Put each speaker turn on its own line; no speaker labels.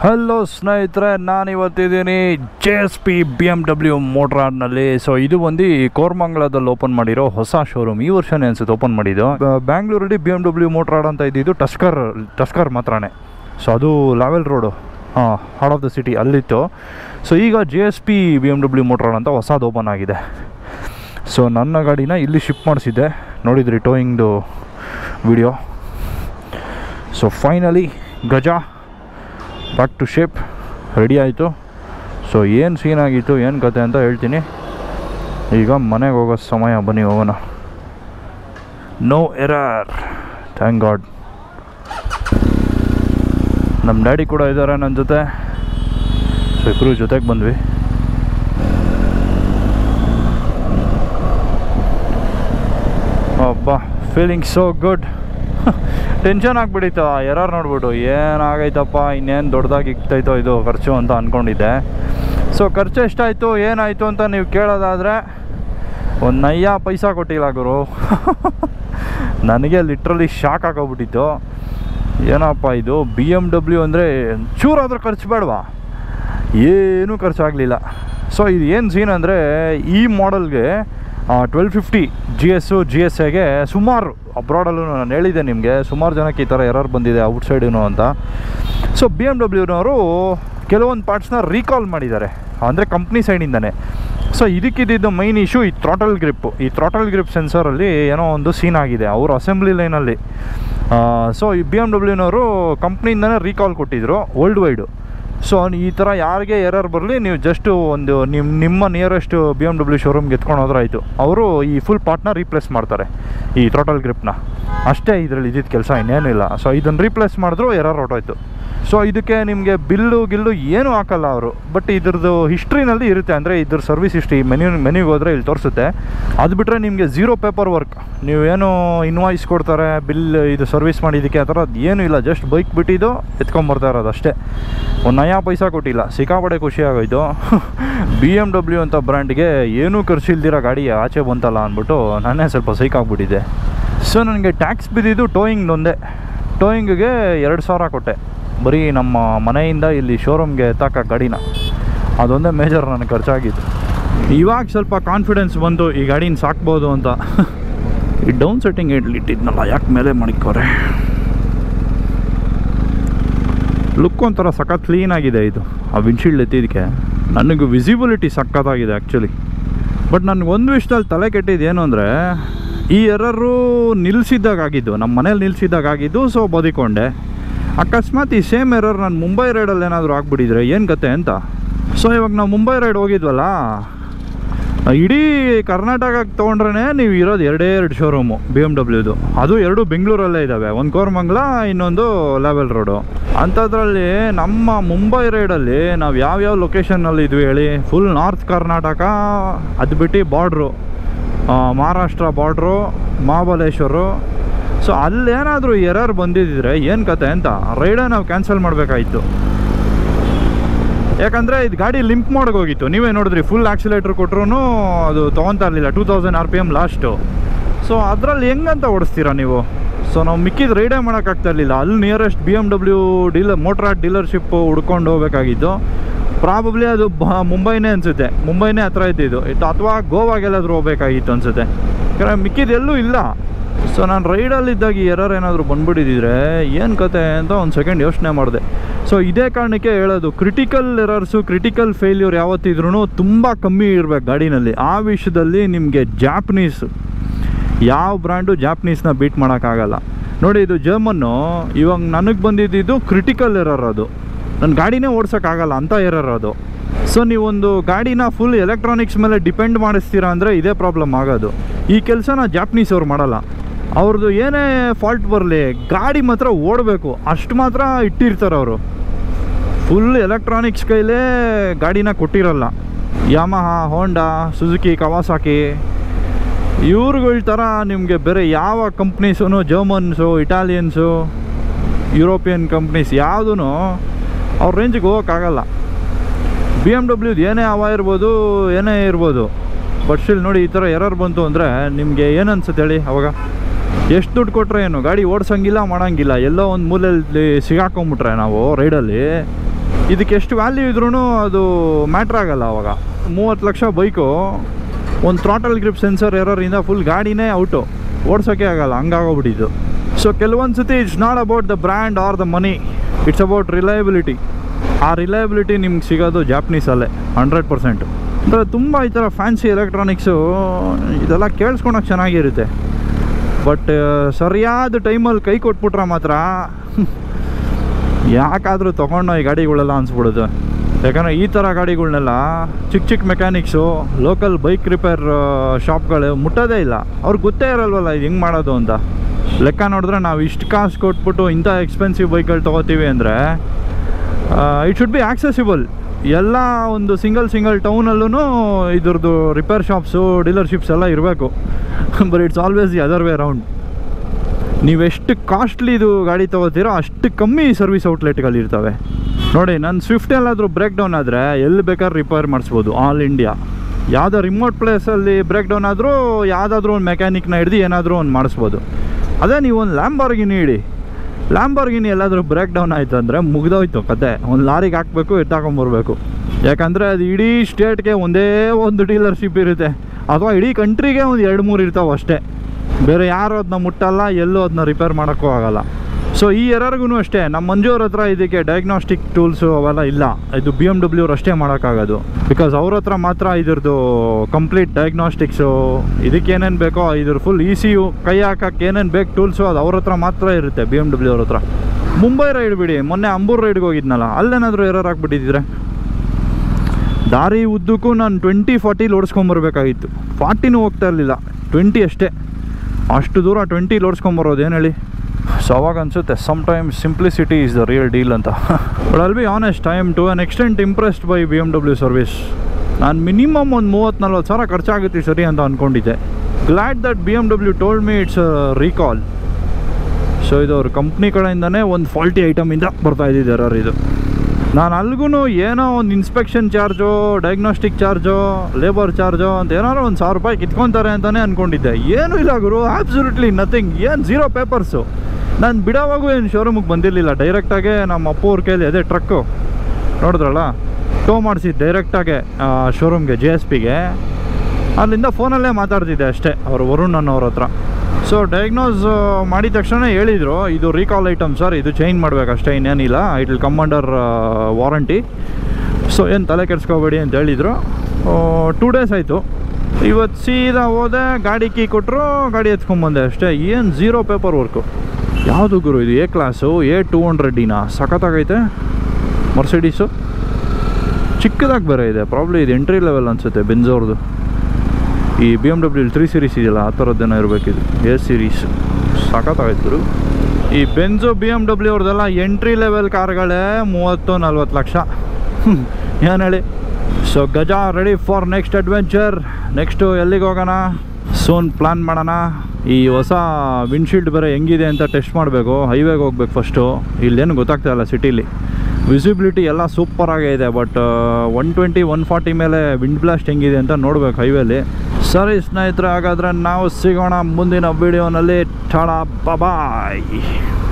hello ಸ್ನೇಹಿತರೆ ನಾನು ಇವತ್ತಿದ್ದೀನಿ J S P B M W ಮೋಟ್ರಾಡ್ನಲ್ಲಿ ಸೊ ಇದು ಬಂದು ಕೋರ್ಮಂಗ್ಲದಲ್ಲಿ ಓಪನ್ ಮಾಡಿರೋ ಹೊಸ ಶೋರೂಮ್ ಈ ವರ್ಷನೇ ಅನ್ಸುತ್ತೆ ಓಪನ್ ಮಾಡಿದ್ದು ಬ- ಬ್ಯಾಂಗ್ಳೂರಲ್ಲಿ ಬಿ ಎಮ್ ಡಬ್ಲ್ಯೂ ಮೋಟ್ರಾಡ್ ಅಂತ ಇದ್ದಿದ್ದು ಟಸ್ಕರ್ ಟಸ್ಕರ್ ಮಾತ್ರನೇ ಸೊ ಅದು ಲಾವೆಲ್ ರೋಡು ಹಾಂ ಹಾರ್ಟ್ ಆಫ್ ದ ಸಿಟಿ ಅಲ್ಲಿತ್ತು ಸೊ ಈಗ J S P B M W Motorrad ಅಂತ ಹೊಸದು ಓಪನ್ ಆಗಿದೆ ಸೊ ನನ್ನ ಗಾಡಿನ ಇಲ್ಲಿ ಶಿಫ್ಟ್ ಮಾಡಿಸಿದ್ದೆ ನೋಡಿದ್ರಿ ಟೋಯಿಂಗ್ದು video so finally Gaja back to shape ready ಆಯಿತು ಸೊ ಏನು ಸೀನ್ ಆಗಿತ್ತು ಏನು ಕತೆ ಅಂತ ಹೇಳ್ತೀನಿ ಈಗ ಮನೆಗೆ ಹೋಗೋ ಸಮಯ ಬನ್ನಿ ಹೋಗೋಣ ನೋ ಎರರ್ ಥ್ಯಾಂಕ್ ಗಾಡ್ ನಮ್ಮ ಡ್ಯಾಡಿ ಕೂಡ ಇದ್ದಾರೆ ನನ್ನ ಜೊತೆ ಸೊ ಇಬ್ಬರು ಜೊತೆಗೆ ಬಂದ್ವಿ ಅಬ್ಬಾ ಫೀಲಿಂಗ್ ಸೋ ಗುಡ್ ಟೆನ್ಷನ್ ಆಗ್ಬಿಟ್ಟಿತ್ತು ಎರರ್ ನೋಡ್ಬಿಟ್ಟು ಏನಾಗೈತಪ್ಪ ಇನ್ನೇನು ದೊಡ್ಡದಾಗಿ ಇಕ್ತೈತೋ ಇದು ಖರ್ಚು ಅಂತ ಅಂದ್ಕೊಂಡಿದ್ದೆ ಸೊ ಖರ್ಚು ಎಷ್ಟಾಯಿತು ಏನಾಯಿತು ಅಂತ ನೀವು ಕೇಳೋದಾದರೆ ಒಂದು ನಯ್ಯ ಪೈಸಾ ಕೊಟ್ಟಿಲ್ಲ ಗುರು ನನಗೆ ಲಿಟ್ರಲಿ ಶಾಕ್ ಆಗೋಗ್ಬಿಟ್ಟಿತ್ತು ಏನಪ್ಪ ಇದು ಬಿ ಎಮ್ ಡಬ್ಲ್ಯೂ ಅಂದರೆ ಚೂರಾದರೂ ಖರ್ಚು ಬೇಡವಾ ಏನೂ ಖರ್ಚಾಗಲಿಲ್ಲ ಸೊ ಇದು ಏನು ಸೀನ್ ಅಂದರೆ ಈ ಮಾಡಲ್ಗೆ twelve fifty G S G S ಎಗೆ ಸುಮಾರು ಅಬ್ರಾಡಲ್ಲೂ ನಾನು ಹೇಳಿದ್ದೆ ನಿಮಗೆ ಸುಮಾರು ಜನಕ್ಕೆ ಈ ಥರ ಎರರ್ ಬಂದಿದೆ ಔಟ್ಸೈಡೂ ಅಂತ ಸೊ ಬಿ ಎಮ್ ಡಬ್ಲ್ಯೂನವರು ಕೆಲವೊಂದು ಪಾರ್ಟ್ಸ್ನ ರೀಕಾಲ್ ಮಾಡಿದ್ದಾರೆ ಅಂದರೆ ಕಂಪ್ನಿ ಸೈಡಿಂದನೇ ಸೊ ಇದಕ್ಕಿದ್ದು ಮೈನ್ ಇಶ್ಯೂ ಈ ಥ್ರಾಟಲ್ ಗ್ರಿಪ್ಪು ಈ ಥ್ರಾಟಲ್ ಗ್ರಿಪ್ ಸೆನ್ಸರಲ್ಲಿ ಏನೋ ಒಂದು ಸೀನ್ ಆಗಿದೆ ಅವರು ಅಸೆಂಬ್ಲಿ ಲೈನಲ್ಲಿ ಸೊ ಈ ಬಿ ಎಮ್ ಡಬ್ಲ್ಯೂನವರು ಕಂಪ್ನಿಯಿಂದನೇ ರೀಕಾಲ್ ಕೊಟ್ಟಿದ್ರು ವರ್ಲ್ಡ್ ವೈಡು ಸೊ ಈ ಥರ ಯಾರಿಗೆ ಎರರ್ ಬರಲಿ ನೀವು ಜಸ್ಟು ಒಂದು ನಿಮ್ಮ ನಿಮ್ಮ ನಿಯರೆಸ್ಟ್ ಬಿ ಎಮ್ ಡಬ್ಲ್ಯೂ ಶೋರೂಮ್ಗೆ ಎತ್ಕೊಂಡು ಹೋದ್ರೆ ಆಯಿತು ಅವರು ಈ ಫುಲ್ ಪಾರ್ಟ್ನ ರೀಪ್ಲೇಸ್ ಮಾಡ್ತಾರೆ ಈ ಥ್ರಾಟಲ್ ಗ್ರಿಪ್ನ ಅಷ್ಟೇ ಇದರಲ್ಲಿ ಇದ್ದಿದ್ದು ಕೆಲಸ ಇನ್ನೇನು ಇಲ್ಲ ಸೊ ಇದನ್ನು ರೀಪ್ಲೇಸ್ ಮಾಡಿದ್ರು ಎರರ್ ಹೊರಟೋಯ್ತು ಸೊ ಇದಕ್ಕೆ ನಿಮಗೆ ಬಿಲ್ಲು ಗಿಲ್ಲು ಏನೂ ಹಾಕಲ್ಲ ಅವರು ಬಟ್ ಇದ್ರದ್ದು ಹಿಸ್ಟ್ರಿನಲ್ಲಿ ಇರುತ್ತೆ ಅಂದರೆ ಇದ್ರ ಸರ್ವಿಸ್ ಹಿಸ್ಟ್ರಿ ಮೆನ್ಯೂ ಮೆನ್ಯೂಗೆ ಹೋದರೆ ಇಲ್ಲಿ ತೋರಿಸುತ್ತೆ ಅದು ಬಿಟ್ಟರೆ ನಿಮಗೆ ಝೀರೋ ಪೇಪರ್ ವರ್ಕ್ ನೀವೇನು ಇನ್ವಾಯ್ಸ್ ಕೊಡ್ತಾರೆ ಬಿಲ್ ಇದು ಸರ್ವಿಸ್ ಮಾಡಿದ್ದಕ್ಕೆ ಆ ಥರ ಏನೂ ಇಲ್ಲ ಜಸ್ಟ್ ಬೈಕ್ ಬಿಟ್ಟಿದ್ದು ಎತ್ಕೊಂಬರ್ತಾ ಇರೋದು ಅಷ್ಟೇ ಒಂದು ನಯಾ ಪೈಸಾ ಕೊಟ್ಟಿಲ್ಲ ಸಿಕ್ಕಾಪಡೆ ಖುಷಿ ಆಗೋಯ್ತು ಬಿ ಎಮ್ ಡಬ್ಲ್ಯೂ ಅಂತ ಬ್ರ್ಯಾಂಡ್ಗೆ ಏನೂ ಖರ್ಚಿಲ್ದಿರೋ ಗಾಡಿ ಆಚೆ ಬಂತಲ್ಲ ಅಂದ್ಬಿಟ್ಟು ನಾನೇ ಸ್ವಲ್ಪ ಸೈಕಾಗ್ಬಿಟ್ಟಿದ್ದೆ ಸೊ ನನಗೆ ಟ್ಯಾಕ್ಸ್ ಬಿದ್ದಿದ್ದು ಟೋಯಿಂಗ್ ಒಂದೇ ಟೋಯಿಂಗ್ಗೆ ಎರಡು ಸಾವಿರ ಕೊಟ್ಟೆ ಬರೀ ನಮ್ಮ ಮನೆಯಿಂದ ಇಲ್ಲಿ ಶೋರೂಮ್ಗೆ ಎತ್ತಾಕ ಗಾಡಿನ ಅದೊಂದೇ ಮೇಜರ್ ನನಗೆ ಖರ್ಚಾಗಿತ್ತು ಇವಾಗ ಸ್ವಲ್ಪ ಕಾನ್ಫಿಡೆನ್ಸ್ ಬಂತು ಈ ಗಾಡಿನ ಸಾಕ್ಬೋದು ಅಂತ ಈ ಡೌನ್ ಸೆಟ್ಟಿಂಗ್ ಇಟ್ಟಿದ್ನಲ್ಲ ಯಾಕೆ ಮೇಲೆ ಮಾಡಿಕೋರೆ ಲುಕ್ ಒಂಥರ ಸಖತ್ ಕ್ಲೀನ್ ಆಗಿದೆ ಇದು ಆ ವಿಂಡ್ಶೀಲ್ಡ್ ಎತ್ತಿದ್ದಕ್ಕೆ ನನಗೆ ವಿಸಿಬಿಲಿಟಿ ಸಖತ್ತಾಗಿದೆ ಆ್ಯಕ್ಚುಲಿ ಬಟ್ ನನಗೆ ಒಂದು ವಿಷಯದಲ್ಲಿ ತಲೆ ಕೆಟ್ಟಿದ್ದು ಏನು ಅಂದರೆ ಈ ಎರರು ನಿಲ್ಲಿಸಿದ್ದಾಗ ಆಗಿದ್ದು ನಮ್ಮ ಮನೇಲಿ ನಿಲ್ಲಿಸಿದ್ದಾಗ ಆಗಿದ್ದು ಸೊ ಬದಿಕೊಂಡೆ ಅಕಸ್ಮಾತ್ ಈ ಸೇಮ್ ಎರರ್ ನಾನು ಮುಂಬೈ ರೈಡಲ್ಲಿ ಏನಾದರೂ ಆಗ್ಬಿಟ್ಟಿದ್ರೆ ಏನು ಕತೆ ಅಂತ ಸೊ ಇವಾಗ ನಾವು ಮುಂಬೈ ರೈಡ್ ಹೋಗಿದ್ವಲ್ಲ ಇಡೀ ಕರ್ನಾಟಕಕ್ಕೆ ತೊಗೊಂಡ್ರೆ ನೀವು ಇರೋದು ಎರಡೇ ಎರಡು ಶೋರೂಮು ಬಿ ಎಮ್ ಡಬ್ಲ್ಯೂದು ಅದು ಎರಡು ಬೆಂಗಳೂರಲ್ಲೇ ಇದ್ದಾವೆ ಒಂದು ಕೋರ್ಮಂಗ್ಲ ಇನ್ನೊಂದು ಲೆವೆಲ್ ರೋಡು ಅಂಥದ್ರಲ್ಲಿ ನಮ್ಮ ಮುಂಬೈ ರೈಡಲ್ಲಿ ನಾವು ಯಾವ್ಯಾವ ಲೊಕೇಶನ್ನಲ್ಲಿ ಇದ್ವಿ ಹೇಳಿ ಫುಲ್ ನಾರ್ತ್ ಕರ್ನಾಟಕ ಅದು ಬಿಟ್ಟು border Maharashtra border Mahabaleshwar so ಅಲ್ಲೇನಾದರೂ ಎರರ್ ಬಂದಿದ್ದರೆ ಏನು ಕತೆ ಅಂತ ರೈಡೇ ನಾವು ಕ್ಯಾನ್ಸಲ್ ಮಾಡಬೇಕಾಯಿತು ಯಾಕಂದರೆ ಇದು ಗಾಡಿ ಲಿಂಕ್ ಮಾಡೋಕೆ ಹೋಗಿತ್ತು ನೀವೇ ನೋಡಿದ್ರಿ ಫುಲ್ ಆಕ್ಸಿಲೇಟ್ರ್ ಕೊಟ್ರು ಅದು ತೊಗೊತಾ ಇರಲಿಲ್ಲ two thousand R P M last so ಅದರಲ್ಲಿ ಹೆಂಗಂತ ಓಡಿಸ್ತೀರಾ ನೀವು ಸೊ ನಾವು ಮಿಕ್ಕಿದ ರೈಡೇ ಮಾಡೋಕ್ಕಾಗ್ತಾ ಇರಲಿಲ್ಲ ಅಲ್ಲಿ nearest B M W dealer Motorrad dealership ಹುಡ್ಕೊಂಡು ಹೋಗ್ಬೇಕಾಗಿತ್ತು ಪ್ರಾಬಬ್ಲಿ ಅದು ಬ ಮುಂಬೈನೇ ಅನಿಸುತ್ತೆ ಮುಂಬೈನೇ ಹತ್ರ ಇದ್ದಿದ್ದು ಇತ್ತು ಅಥವಾ ಗೋವಾಗೆಲ್ಲಾದರೂ ಹೋಗ್ಬೇಕಾಗಿತ್ತು ಅನಿಸುತ್ತೆ ಯಾಕಂದರೆ ಮಿಕ್ಕಿದೆಲ್ಲೂ ಇಲ್ಲ ಸೊ ನಾನು ರೈಡಲ್ಲಿದ್ದಾಗ ಎರರ್ ಏನಾದರೂ ಬಂದ್ಬಿಟ್ಟಿದ್ರೆ ಏನು ಕತೆ ಅಂತ ಒಂದು ಸೆಕೆಂಡ್ ಯೋಚನೆ ಮಾಡಿದೆ ಸೊ ಇದೇ ಕಾರಣಕ್ಕೆ ಹೇಳೋದು ಕ್ರಿಟಿಕಲ್ ಎರರ್ಸು ಕ್ರಿಟಿಕಲ್ ಫೇಲ್ಯೂರ್ ಯಾವತ್ತಿದ್ರೂ ತುಂಬ ಕಮ್ಮಿ ಇರಬೇಕು ಗಾಡಿನಲ್ಲಿ ಆ ವಿಷಯದಲ್ಲಿ ನಿಮಗೆ ಜಾಪನೀಸ್ ಯಾವ ಬ್ರ್ಯಾಂಡು ಜಾಪನೀಸ್ನ ಬೀಟ್ ಮಾಡೋಕ್ಕಾಗಲ್ಲ ನೋಡಿ ಇದು ಜರ್ಮನ್ನು ಇವಾಗ ನನಗೆ ಬಂದಿದ್ದು ಕ್ರಿಟಿಕಲ್ ಎರರ್ ಅದು ನನ್ನ ಗಾಡಿನೇ ಓಡ್ಸೋಕ್ಕಾಗಲ್ಲ ಅಂಥ ಎರರ್ ಅದು ಸೊ ನೀವೊಂದು ಗಾಡಿನ ಫುಲ್ ಎಲೆಕ್ಟ್ರಾನಿಕ್ಸ್ ಮೇಲೆ ಡಿಪೆಂಡ್ ಮಾಡಿಸ್ತೀರಾ ಅಂದರೆ ಇದೇ ಪ್ರಾಬ್ಲಮ್ ಆಗೋದು ಈ ಕೆಲಸನ ಜಾಪನೀಸ್ ಅವ್ರು ಮಾಡಲ್ಲ ಅವ್ರದ್ದು ಏನೇ ಫಾಲ್ಟ್ ಬರಲಿ ಗಾಡಿ ಮಾತ್ರ ಓಡಬೇಕು ಅಷ್ಟು ಮಾತ್ರ ಇಟ್ಟಿರ್ತಾರೆ ಅವರು ಫುಲ್ ಎಲೆಕ್ಟ್ರಾನಿಕ್ಸ್ ಕೈಲೇ ಗಾಡಿನ ಕೊಟ್ಟಿರಲ್ಲ ಯಾಮಹ ಹೋಂಡಾ ಸುಜುಕಿ ಕವಾಸಾಕಿ ಇವ್ರುಗಳ ಥರ ನಿಮಗೆ ಬೇರೆ ಯಾವ ಕಂಪ್ನೀಸೂ ಜರ್ಮನ್ಸು ಇಟಾಲಿಯನ್ಸು ಯುರೋಪಿಯನ್ ಕಂಪ್ನೀಸ್ ಯಾವುದೂ ಅವ್ರ ರೇಂಜಿಗೆ ಹೋಗೋಕ್ಕಾಗಲ್ಲ ಬಿ ಎಮ್ ಡಬ್ಲ್ಯೂದು ಏನೇ ಹವ ಇರ್ಬೋದು ಏನೇ ಇರ್ಬೋದು ಬಟ್ ಸ್ಟಿಲ್ ನೋಡಿ ಈ ಥರ ಎರರ್ ಬಂತು ಅಂದರೆ ನಿಮಗೆ ಏನು ಅನ್ಸುತ್ತೆ ಹೇಳಿ ಅವಾಗ ಎಷ್ಟು ದುಡ್ಡು ಕೊಟ್ಟರೆ ಏನು ಗಾಡಿ ಓಡಿಸಂಗಿಲ್ಲ ಮಾಡೋಂಗಿಲ್ಲ ಎಲ್ಲೋ ಒಂದು ಮೂಲೆಯಲ್ಲಿ ಸಿಗಾಕೊಂಬಿಟ್ರೆ ನಾವು ರೈಡಲ್ಲಿ ಇದಕ್ಕೆ ಎಷ್ಟು ವ್ಯಾಲ್ಯೂ ಇದ್ರೂ ಅದು ಮ್ಯಾಟ್ರ್ ಆಗಲ್ಲ ಅವಾಗ ಮೂವತ್ತು ಲಕ್ಷ ಬೈಕು ಒಂದು ಥ್ರಾಟಲ್ ಗ್ರಿಪ್ ಸೆನ್ಸರ್ ಇರೋರಿಂದ ಫುಲ್ ಗಾಡಿನೇ ಔಟು ಓಡ್ಸೋಕ್ಕೆ ಆಗಲ್ಲ ಹಂಗಾಗೋಗ್ಬಿಟ್ಟಿದ್ದು ಸೊ ಕೆಲವೊಂದು ಸತಿ it's not about the brand or the money it's about reliability ಆ ರಿಲಯಬಿಲಿಟಿ ನಿಮ್ಗೆ ಸಿಗೋದು ಜಾಪ್ನೀಸಲ್ಲೇ ಹಂಡ್ರೆಡ್ ಪರ್ಸೆಂಟು ಅಂದರೆ ತುಂಬ ಈ ಥರ ಫ್ಯಾನ್ಸಿ ಎಲೆಕ್ಟ್ರಾನಿಕ್ಸು ಇದೆಲ್ಲ ಕೇಳಿಸ್ಕೊಳಕ್ಕೆ ಚೆನ್ನಾಗಿರುತ್ತೆ ಬಟ್ ಸರಿಯಾದ ಟೈಮಲ್ಲಿ ಕೈ ಕೊಟ್ಬಿಟ್ರೆ ಮಾತ್ರ ಯಾಕಾದರೂ ತೊಗೊಂಡು ಈ ಗಾಡಿಗಳೆಲ್ಲ ಅನ್ಸ್ಬಿಡುತ್ತೆ ಯಾಕಂದರೆ ಈ ಥರ ಗಾಡಿಗಳ್ನೆಲ್ಲ ಚಿಕ್ಕ ಚಿಕ್ಕ ಮೆಕ್ಯಾನಿಕ್ಸು ಲೋಕಲ್ ಬೈಕ್ ರಿಪೇರ್ ಶಾಪ್ಗಳು ಮುಟ್ಟೋದೇ ಇಲ್ಲ ಅವ್ರಿಗೆ ಗೊತ್ತೇ ಇರಲ್ವಲ್ಲ ಇದು ಹೆಂಗೆ ಮಾಡೋದು ಅಂತ ಲೆಕ್ಕ ನೋಡಿದ್ರೆ ನಾವು ಇಷ್ಟು ಕಾಸು ಕೊಟ್ಬಿಟ್ಟು ಇಂಥ ಎಕ್ಸ್ಪೆನ್ಸಿವ್ ಬೈಕ್ಗಳು ತೊಗೋತೀವಿ ಅಂದರೆ ಇಟ್ ಶುಡ್ ಬಿ ಆಕ್ಸೆಸಿಬಲ್ ಎಲ್ಲ ಒಂದು ಸಿಂಗಲ್ ಸಿಂಗಲ್ ಟೌನಲ್ಲೂ ಇದ್ರದ್ದು ರಿಪೇರ್ ಶಾಪ್ಸು ಡೀಲರ್ಶಿಪ್ಸ್ ಎಲ್ಲ ಇರಬೇಕು but it's always the other way round ನೀವೆಷ್ಟು ಕಾಸ್ಟ್ಲಿ ಇದು ಗಾಡಿ ತೊಗೋತೀರೋ ಅಷ್ಟು ಕಮ್ಮಿ ಸರ್ವಿಸ್ ಔಟ್ಲೆಟ್ಗಳಿರ್ತವೆ ನೋಡಿ ನನ್ನ ಸ್ವಿಫ್ಟ್ ಎಲ್ಲಾದರೂ ಬ್ರೇಕ್ ಡೌನ್ ಆದರೆ ಎಲ್ಲಿ ಬೇಕಾದ್ರೂ ರಿಪೇರ್ ಮಾಡಿಸ್ಬೋದು ಆಲ್ ಇಂಡಿಯಾ ಯಾವುದೋ ರಿಮೋಟ್ ಪ್ಲೇಸಲ್ಲಿ ಬ್ರೇಕ್ ಡೌನ್ ಆದರೂ ಯಾವುದಾದ್ರೂ ಒಂದು ಮೆಕ್ಯಾನಿಕ್ನ ಹಿಡ್ದು ಏನಾದರೂ ಒಂದು ಮಾಡಿಸ್ಬೋದು ಅದೇ ನೀವು ಒಂದು ಲ್ಯಾಂಬರ್ಗಿನಿ ಇಡಿ ಲ್ಯಾಂಬರ್ಗಿನಿ ಎಲ್ಲಾದರೂ ಬ್ರೇಕ್ ಡೌನ್ ಆಯಿತು ಅಂದರೆ ಮುಗ್ದೋಯ್ತು ಕತೆ ಒಂದು ಲಾರಿಗೆ ಹಾಕಬೇಕು ಎತ್ತಾಕೊಂಬರ್ಬೇಕು ಯಾಕಂದರೆ ಅದು ಇಡೀ ಸ್ಟೇಟ್ಗೆ ಒಂದೇ ಒಂದು ಡೀಲರ್ಶಿಪ್ ಇರುತ್ತೆ ಅಥವಾ ಇಡೀ ಕಂಟ್ರಿಗೆ ಒಂದು ಎರಡು ಮೂರು ಇರ್ತಾವೆ ಅಷ್ಟೇ ಬೇರೆ ಯಾರು ಅದನ್ನ ಮುಟ್ಟಲ್ಲ ಎಲ್ಲೂ ಅದನ್ನ ರಿಪೇರ್ ಮಾಡೋಕ್ಕೂ ಆಗಲ್ಲ ಸೊ ಈ ಎರರ್ಗೂ ಅಷ್ಟೇ ನಮ್ಮ ಮಂಜೂರ್ ಹತ್ರ ಇದಕ್ಕೆ ಡಯಾಗ್ನೋಸ್ಟಿಕ್ ಟೂಲ್ಸು ಅವೆಲ್ಲ ಇಲ್ಲ ಇದು ಬಿ ಎಮ್ ಡಬ್ಲ್ಯೂ ಅಷ್ಟೇ ಮಾಡೋಕ್ಕಾಗೋದು ಬಿಕಾಸ್ ಅವ್ರ ಹತ್ರ ಮಾತ್ರ ಇದ್ರದ್ದು ಕಂಪ್ಲೀಟ್ ಡಯಾಗ್ನೋಸ್ಟಿಕ್ಸು ಇದಕ್ಕೆ ಏನೇನು ಬೇಕೋ ಇದ್ರ ಫುಲ್ ಇ ಸಿ ಯು ಕೈ ಹಾಕಕ್ಕೆ ಏನೇನು ಬೇಕು ಟೂಲ್ಸು ಅದು ಅವ್ರ ಹತ್ರ ಮಾತ್ರ ಇರುತ್ತೆ ಬಿ ಎಮ್ ಡಬ್ಲ್ಯೂ ಅವ್ರ ಹತ್ರ ಮುಂಬೈ ರೈಡ್ ಬಿಡಿ ಮೊನ್ನೆ ಅಂಬೂರ್ ರೈಡ್ಗೆ ಹೋಗಿದ್ನಲ್ಲ ಅಲ್ಲೇನಾದರೂ ಎರರ್ ಹಾಕ್ಬಿಟ್ಟಿದ್ರೆ ದಾರಿ ಉದ್ದಕ್ಕೂ ನಾನು ಟ್ವೆಂಟಿ ಫಾರ್ಟಿಲಿ ಓಡಿಸ್ಕೊಂಬರ್ಬೇಕಾಗಿತ್ತು ಫಾರ್ಟಿನೂ ಹೋಗ್ತಾ ಇರಲಿಲ್ಲ ಟ್ವೆಂಟಿ ಅಷ್ಟೇ ಅಷ್ಟು ದೂರ ಟ್ವೆಂಟಿಲಿ ಓಡಿಸ್ಕೊಂಬರೋದು ಏನು ಹೇಳಿ ಸೊ ಅವಾಗ ಅನಿಸುತ್ತೆ some time simplicity is the real deal ಅಂತ but I'll be honest I am to an extent impressed by B M W service ನಾನು ಮಿನಿಮಮ್ ಒಂದು ಮೂವತ್ತು ನಲ್ವತ್ತು ಸಾವಿರ ಖರ್ಚಾಗುತ್ತೆ ಸರಿ ಅಂತ ಅಂದ್ಕೊಂಡಿದ್ದೆ glad that B M W told me it's recall so ಇದು ಅವ್ರ ಕಂಪ್ನಿ ಕಡೆಯಿಂದನೇ ಒಂದು ಫಾಲ್ಟಿ ಐಟಮಿಂದ ಬರ್ತಾ ಇದ್ದಿದ್ದಾರೆ ಇದು ನಾನು ಅಲ್ಗೂ ಏನೋ ಒಂದು inspection charge diagnostic charge labour charge ಅಂತ ಏನಾದ್ರು ಒಂದು ಸಾವಿರ ರೂಪಾಯಿ ಕಿತ್ಕೊತಾರೆ ಅಂತಲೇ ಅಂದ್ಕೊಂಡಿದ್ದೆ ಏನೂ ಇಲ್ಲ ಗುರು ಆಬ್ಸಲ್ಯೂಟ್ಲಿ ನಥಿಂಗ್ ಏನು ಝೀರೋ ಪೇಪರ್ಸು ನಾನು ಬಿಡೋವಾಗೂ ಏನು ಶೋರೂಮಿಗೆ ಬಂದಿರಲಿಲ್ಲ ಡೈರೆಕ್ಟಾಗೆ ನಮ್ಮ ಅಪ್ಪ ಅವ್ರ ಕೈಲಿ ಅದೇ ಟ್ರಕ್ಕು ನೋಡಿದ್ರಲ್ಲ ಟೋ ಮಾಡಿಸಿ ಡೈರೆಕ್ಟಾಗೆ ಶೋರೂಮ್ಗೆ ಜೆ ಎಸ್ ಪಿಗೆ ಅಲ್ಲಿಂದ ಫೋನಲ್ಲೇ ಮಾತಾಡ್ತಿದ್ದೆ ಅಷ್ಟೇ ಅವರು ವರುಣ್ ಅನ್ನೋರ ಹತ್ರ ಸೊ ಡಯಾಗ್ನೋಸ್ ಮಾಡಿದ ತಕ್ಷಣ ಹೇಳಿದರು ಇದು ರೀಕಾಲ್ ಐಟಮ್ ಸರ್ ಇದು ಚೇಂಜ್ ಮಾಡಬೇಕಷ್ಟೇ ಇನ್ನೇನಿಲ್ಲ it will come under warranty so ಏನು ತಲೆ ಕೆಡಿಸ್ಕೋಬೇಡಿ ಅಂತ ಹೇಳಿದರು ಟೂ ಡೇಸ್ ಆಯಿತು ಇವತ್ತು ಸೀದಾ ಹೋದೆ ಗಾಡಿ ಕೀ ಕೊಟ್ಟರು ಗಾಡಿ ಎತ್ಕೊಂಬಂದೆ ಅಷ್ಟೇ ಏನು ಝೀರೋ ಪೇಪರ್ ವರ್ಕು ಯಾವುದು ಗುರು ಇದು ಎ ಕ್ಲಾಸು ಎ ಟೂ ಹಂಡ್ರೆಡ್ಡಿನ ಸಖತ್ತಾಗೈತೆ ಮರ್ಸಿಡೀಸು ಚಿಕ್ಕದಾಗಿ ಬೇರೆ ಇದೆ ಪ್ರಾಬ್ಲಿ ಇದು ಎಂಟ್ರಿ ಲೆವೆಲ್ ಅನಿಸುತ್ತೆ ಬೆಂಜೋರ್ದು ಈ B M W three series ಇದೆಯಲ್ಲ ಆ ಥರದ್ದೇನೋ ಇರಬೇಕಿದು ಎ ಸೀರೀಸ್ ಸಖತ್ತಾಗೈತು ಈ ಬೆಂಜು ಬಿ ಎಮ್ ಡಬ್ಲ್ಯೂ ಅವ್ರದ್ದೆಲ್ಲ ಎಂಟ್ರಿ ಲೆವೆಲ್ ಕಾರ್ಗಳೇ ಮೂವತ್ತು ನಲ್ವತ್ತು ಲಕ್ಷ ಏನು ಹೇಳಿ so Gaja ready for next adventure next ಎಲ್ಲಿಗೆ ಹೋಗೋಣ ಸೋನ್ ಪ್ಲ್ಯಾನ್ ಮಾಡೋಣ ಈ ಹೊಸ ವಿಂಡ್ಶೀಲ್ಡ್ ಬೇರೆ ಹೆಂಗಿದೆ ಅಂತ ಟೆಸ್ಟ್ ಮಾಡಬೇಕು ಹೈವೇಗೆ ಹೋಗ್ಬೇಕು ಫಸ್ಟು ಇಲ್ಲೇನು ಗೊತ್ತಾಗ್ತಾ ಇಲ್ಲ ಸಿಟೀಲಿ ವಿಸಿಬಿಲಿಟಿ ಎಲ್ಲ ಸೂಪರಾಗೇ ಇದೆ but one twenty one forty ಮೇಲೆ ವಿಂಡ್ ಬ್ಲಾಸ್ಟ್ ಹೆಂಗಿದೆ ಅಂತ ನೋಡ್ಬೇಕು ಹೈವೇಲಿ ಸರಿ ಸ್ನೇಹಿತರೆ ಹಾಗಾದರೆ ನಾವು ಸಿಗೋಣ ಮುಂದಿನ ವೀಡಿಯೋನಲ್ಲಿ ಟಾಡಾ ಬಾಯ್